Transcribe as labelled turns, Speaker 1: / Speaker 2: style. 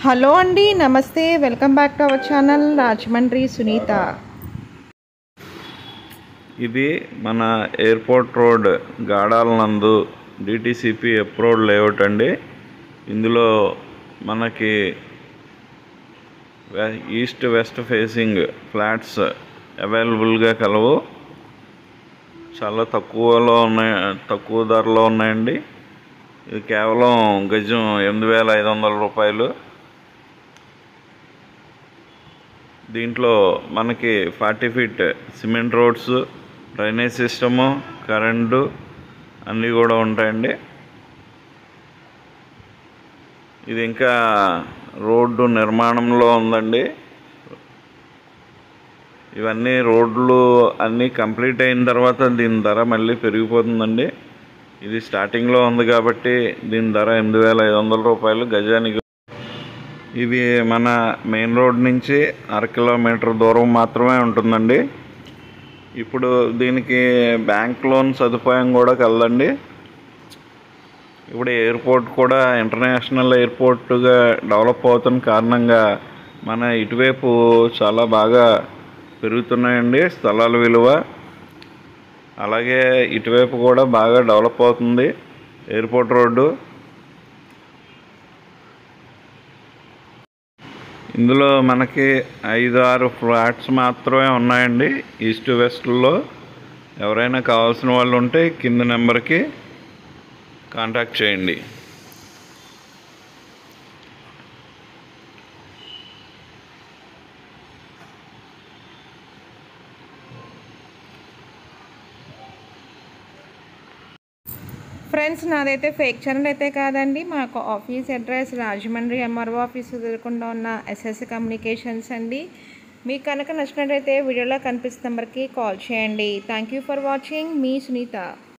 Speaker 1: hello అండి నమస్తే welcome back to our channel Rajahmundry Sunitha
Speaker 2: ఇది మన ఎయిర్పోర్ట్ రోడ్ గాడాల నందు డిటిసిపి అప్రోడ్ లేఅవుట్ అండి ఇందులో మనకి వె- ఈస్ట్ వెస్ట్ ఫేసింగ్ ఫ్లాట్స్ అవైలబుల్గా కలవు చాలా తక్కువలో ఉన్నాయి తక్కువ ధరలో ఉన్నాయండి ఇది కేవలం గజం ఎనిమిది వేల ఐదు వందల రూపాయలు దీంట్లో మనకి forty feet cement roads drainage system current అన్నీ కూడా ఉంటాయండి ఇది ఇంకా రోడ్డు నిర్మాణంలో ఉందండి ఇవన్నీ రోడ్లు అన్నీ కంప్లీట్ అయిన తర్వాత దీని ధర మళ్ళీ పెరిగిపోతుందండి ఇది స్టార్టింగ్లో ఉంది కాబట్టి దీని ధర ఎనిమిది వేల ఐదు వందల రూపాయలు గజానికి ఇవి మన మెయిన్ రోడ్ నుంచి అర కిలోమీటర్ దూరం మాత్రమే ఉంటుందండి ఇప్పుడు దీనికి బ్యాంక్ లోన్ సదుపాయం కూడా కలదండి ఇప్పుడు ఎయిర్పోర్ట్ కూడా ఇంటర్నేషనల్ ఎయిర్పోర్ట్గా డెవలప్ అవుతున్న కారణంగా మన ఇటువైపు చాలా బాగా పెరుగుతున్నాయండి స్థలాల విలువ అలాగే ఇటువైపు కూడా బాగా డెవలప్ అవుతుంది ఎయిర్పోర్ట్ రోడ్డు ఇందులో మనకి ఐదు ఆరు ఫ్లాట్స్ మాత్రమే ఉన్నాయండి ఈస్ట్ వెస్ట్లో ఎవరైనా కావాల్సిన వాళ్ళు ఉంటే కింద నెంబర్కి కాంటాక్ట్ చేయండి
Speaker 1: ఫ్రెండ్స్ నాదైతే ఫేక్ ఛానల్ అయితే కాదండి మాకు office address Rajahmundry MRO office ఎదుర్కొండా ఉన్న ఎస్ఎస్ కమ్యూనికేషన్స్ అండి మీకు కనుక నచ్చినట్లయితే వీడియోలో కనిపిస్తున్న నెంబర్కి కాల్ చేయండి థ్యాంక్ యూ ఫర్ వాచింగ్ మీ సునీత